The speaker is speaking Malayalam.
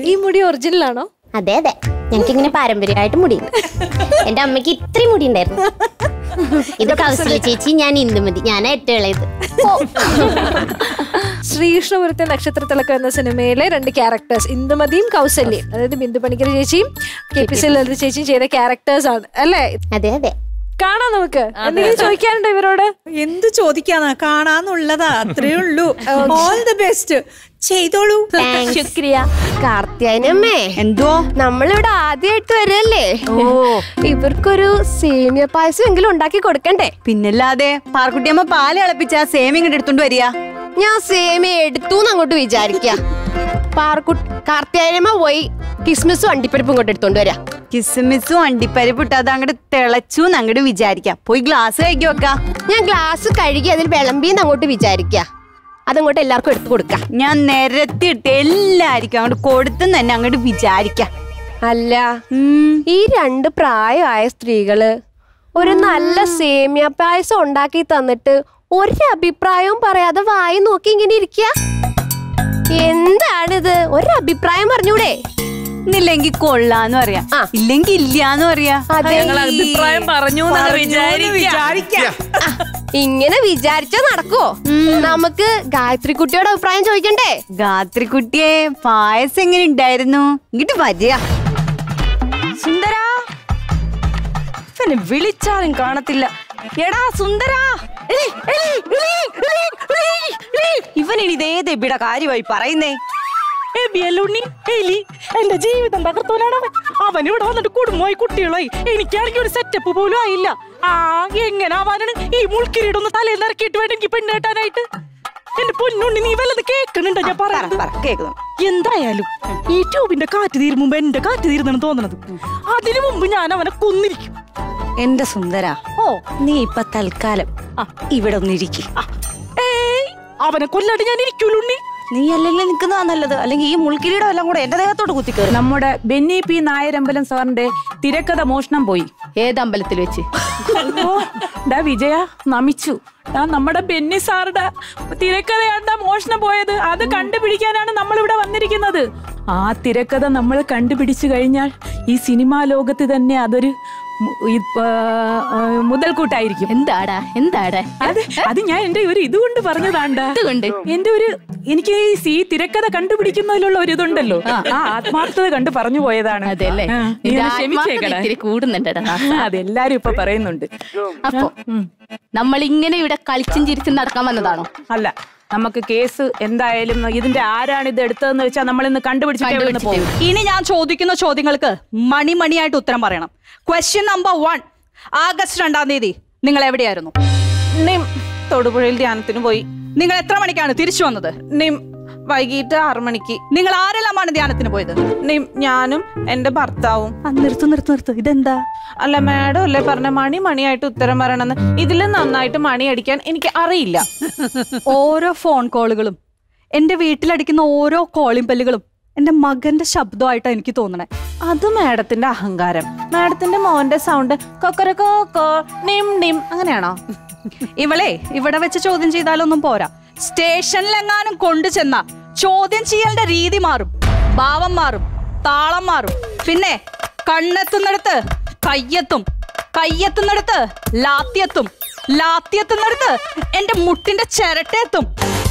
ഈ മുടി ഒറിജിനൽ ആണോ അതെ അതെ ഞങ്ങൾക്ക് ഇങ്ങനെ പാരമ്പര്യമായിട്ട് മുടിയുണ്ട് എന്റെ അമ്മയ്ക്ക് ഇത്രയും മുടി ഉണ്ടായിരുന്നു ഇത് കൗസല്യ ചേച്ചി ഞാൻ ഇന്ദുമതി ഞാൻ ഏറ്റവും ഇളയത് ശ്രീകൃഷ്ണപുരത്തെ നക്ഷത്രത്തിളക്കം എന്ന സിനിമയിലെ രണ്ട് ക്യാരക്ടേഴ്സ് ഇന്ദുമതിയും കൗസല്യയും അതായത് ബിന്ദു പണിക്കർ ചേച്ചിയും കെ പി സി ലളിത ചേച്ചിയും ചെയ്ത ക്യാരക്ടേഴ്സ് ആണ് അല്ലേ അതെ അതെ കാണാം നമുക്ക് എന്തെങ്കിലും ചോദിക്കാനുണ്ടോ ഇവരോട് എന്ത് ചോദിക്കാന്നാ കാണാന്നുള്ളതാ അത്രേ ഉള്ളൂ ഓൾ ദി ബെസ്റ്റ് ചെയ്തോളൂ ശുക്രിയ കാർത്തിയായനമ്മേ എന്തോ നമ്മളിവിടെ ആദ്യമായിട്ട് വരല്ലേ ഓ ഇവർക്കൊരു സേമിയ പായസം എങ്കിലും ഉണ്ടാക്കി കൊടുക്കണ്ടേ പിന്നല്ലാതെ പാർക്കുട്ടിയമ്മ പാല് ഇളപ്പിച്ച ആ സേമി ഇങ്ങോട്ട് എടുത്തോണ്ട് വരിക ഞാൻ സേമിയ എടുത്തു അങ്ങോട്ട് വിചാരിക്ക പാർക്കു കാർത്തിയായനമ്മ പോയി കിസ്മിസും അണ്ടിപ്പരിപ്പും ഇങ്ങോട്ട് എടുത്തോണ്ട് വരാ കിസ്മിസും അണ്ടിപ്പരിപ്പ് ഇട്ട് അത് അങ്ങോട്ട് തിളച്ചു അങ്ങോട്ട് വിചാരിക്കാം പോയി ഗ്ലാസ് കഴിക്കി വെക്ക ഞാൻ ഗ്ലാസ് കഴുകി അതിൽ വിളമ്പിന്ന് അങ്ങോട്ട് വിചാരിക്ക അതങ്ങോട്ട് എല്ലാവർക്കും എടുത്തു കൊടുക്ക ഞാൻ നിരത്തിയിട്ട് എല്ലാരിക്കും അങ്ങോട്ട് കൊടുത്തെന്ന് തന്നെ അങ്ങോട്ട് വിചാരിക്കാം അല്ല ഈ രണ്ട് പ്രായമായ സ്ത്രീകള് ഒരു നല്ല സേമിയ പായസം ഉണ്ടാക്കി തന്നിട്ട് ഒരു അഭിപ്രായവും പറയാതെ വായി നോക്കി ഇങ്ങനെ ഇരിക്കുക എന്താണിത് ഒരു അഭിപ്രായം പറഞ്ഞൂടെ ഇന്നില്ലെങ്കിൽ കൊള്ളാന്ന് പറയാം ആ. ഇല്ലെങ്കിൽ ഇല്ലാന്ന് പറയാ അതെ അഭിപ്രായം പറഞ്ഞു വിചാരിക്കാം ഇങ്ങനെ വിചാരിച്ചാ നടക്കുവോ നമുക്ക് ഗായത്രി കുട്ടിയോട് അഭിപ്രായം ചോദിക്കണ്ടേ ഗാത്രി കുട്ടിയെ പായസം എങ്ങനെ ഉണ്ടായിരുന്നു ഇങ്ങോട്ട് വരിക സുന്ദരാ ഇവനെ വിളിച്ചാലും കാണത്തില്ല എടാ സുന്ദരാ എലി, എലി, എലി, എലി, എലി, എലി. ഇവൻ ഇനി ഇതേത് എബിയുടെ കാര്യമായി പറയുന്നേ എബിയല്ലുണ്ണി എലി എന്റെ ജീവിതം തകർത്തോനാണ് അവൻ അവൻ ഇവിടെ വന്നിട്ട് കുടുംബമായി കുട്ടികളായി എനിക്കാണെങ്കിൽ ഒരു സെറ്റപ്പ് പോലും ആയില്ല ആ എങ്ങനെ ആവാനാണ് ഈ മുൾക്കിരീടൊന്ന് തലയിൽ നിറക്കിയിട്ട് വേണം എനിക്ക് പെണ്ണ് കെട്ടാനായിട്ട് എന്റെ പൊന്നുണ്ണി നീ വല്ലത് കേൾക്കണുണ്ടോ ഞാൻ പറയുന്നത് എന്തായാലും ഈ ട്യൂബിന്റെ കാറ്റ് തീരും മുമ്പ് എന്റെ കാറ്റ് തീരുന്നാണ് തോന്നണത് അതിനു മുമ്പ് ഞാൻ അവനെ കൊന്നിരിക്കും എന്റെ സുന്ദര ഓ നീ ഇപ്പൊ തൽക്കാലം ഇവിടെ ഒന്നിരിക്കും അവനെ കൊല്ലാണ്ട് ഞാൻ ഇരിക്കൂലുണ്ണി നീ അല്ലെങ്കിൽ നിൽക്കുന്നതാ നല്ലത് അല്ലെങ്കിൽ ഈ മുൾക്കിരീടം എല്ലാം കൂടെ എന്റെ ദേഹത്തോട്ട് കുത്തിക്കേറി നമ്മുടെ ബെന്നി പി നായരമ്പലം സാറിന്റെ തിരക്കഥ മോഷണം പോയി ഏത് അമ്പലത്തിൽ വെച്ച് ഓ, ഡാ വിജയ നമിച്ചു ഡാ നമ്മുടെ ബെന്നി സാറുടെ തിരക്കഥയാണ്ടാ മോഷണം പോയത് അത് കണ്ടുപിടിക്കാനാണ് നമ്മൾ ഇവിടെ വന്നിരിക്കുന്നത് ആ തിരക്കഥ നമ്മൾ കണ്ടുപിടിച്ചു കഴിഞ്ഞാൽ ഈ സിനിമാ ലോകത്ത് തന്നെ അതൊരു മു- ഇ- ആ, ആ, മുതൽക്കൂട്ടായിരിക്കും എന്താടാ എന്താടാ അത് അത് ഞാൻ എന്റെ ഒരു ഇതുകൊണ്ട് പറഞ്ഞതാണ്ടാ ഇതുകൊണ്ട്? എന്റെ ഒരു എനിക്ക് ഈ സി തിരക്കഥ കണ്ടുപിടിക്കുന്നതിലുള്ള ഒരു ഇതുണ്ടല്ലോ ആ ആത്മാർത്ഥത കണ്ട് പറഞ്ഞു പോയതാണ് അതെല്ലേ ആ, നീ നിന്റെ ഒന്ന് ആത്മാർത്ഥത ക്ഷമിച്ചേക്കടാ. ഇത്തിരി കൂടുന്നുണ്ടടാ അതെല്ലാരും ഇപ്പൊ പറയുന്നുണ്ട് അപ്പൊ നമ്മൾ ഇങ്ങനെ ഇവിടെ കളിച്ചും ചിരിച്ചും നടക്കാൻ വന്നതാണോ അല്ല നമുക്ക് കേസ് എന്തായാലും ഇതിന്റെ ആരാണ് ഇത് എടുത്തതെന്ന് വെച്ചാൽ നമ്മൾ ഇന്ന് കണ്ടുപിടിച്ചിട്ട് എവിടെ നിന്ന് പോകും ഇനി ഞാൻ ചോദിക്കുന്ന ചോദ്യങ്ങൾക്ക് മണി മണിയായിട്ട് ഉത്തരം പറയണം ക്വസ്റ്റ്യൻ നമ്പർ വൺ ആഗസ്റ്റ് രണ്ടാം തീയതി നിങ്ങൾ എവിടെയായിരുന്നു നിം തൊടുപുഴയിൽ ധ്യാനത്തിന് പോയി നിങ്ങൾ എത്ര മണിക്കാണ് തിരിച്ചു വന്നത് നിം വൈകിട്ട് ആറു മണിക്ക് നിങ്ങൾ ആരെല്ലാമാണ് ധ്യാനത്തിന് പോയത് നിം ഞാനും എന്റെ ഭർത്താവും ആ, നിർത്ത് നിർത്ത് നിർത്ത് ഇതെന്താ അല്ല മാഡം അല്ലേ പറഞ്ഞ മണി മണിയായിട്ട് ഉത്തരം പറയണമെന്ന് ഇതിലും നന്നായിട്ട് മണി അടിക്കാൻ എനിക്ക് അറിയില്ല ഓരോ ഫോൺ കോളുകളും എന്റെ വീട്ടിലടിക്കുന്ന ഓരോ കോളിംഗ് ബെല്ലുകളും എന്റെ മകന്റെ ശബ്ദമായിട്ടാണ് എനിക്ക് തോന്നണേ അത് മാഡത്തിന്റെ അഹങ്കാരം മാഡത്തിന്റെ മോന്റെ സൗണ്ട് കൊക്കരക്കോ നിം നിം അങ്ങനെയാണോ ഇവളെ ഇവിടെ വെച്ച് ചോദ്യം ചെയ്താലൊന്നും പോരാ സ്റ്റേഷനിലെങ്ങാനും കൊണ്ടു ചെന്ന ചോദ്യം ചെയ്യലിന്റെ രീതി മാറും ഭാവം മാറും താളം മാറും പിന്നെ കണ്ണെത്തുന്നിടത്ത് കയ്യെത്തും കയ്യെത്തുന്നിടത്ത് ലാത്തിയെത്തും ലാത്തിയെത്തുന്നിടത്ത് എന്റെ മുട്ടിന്റെ ചിരട്ടെത്തും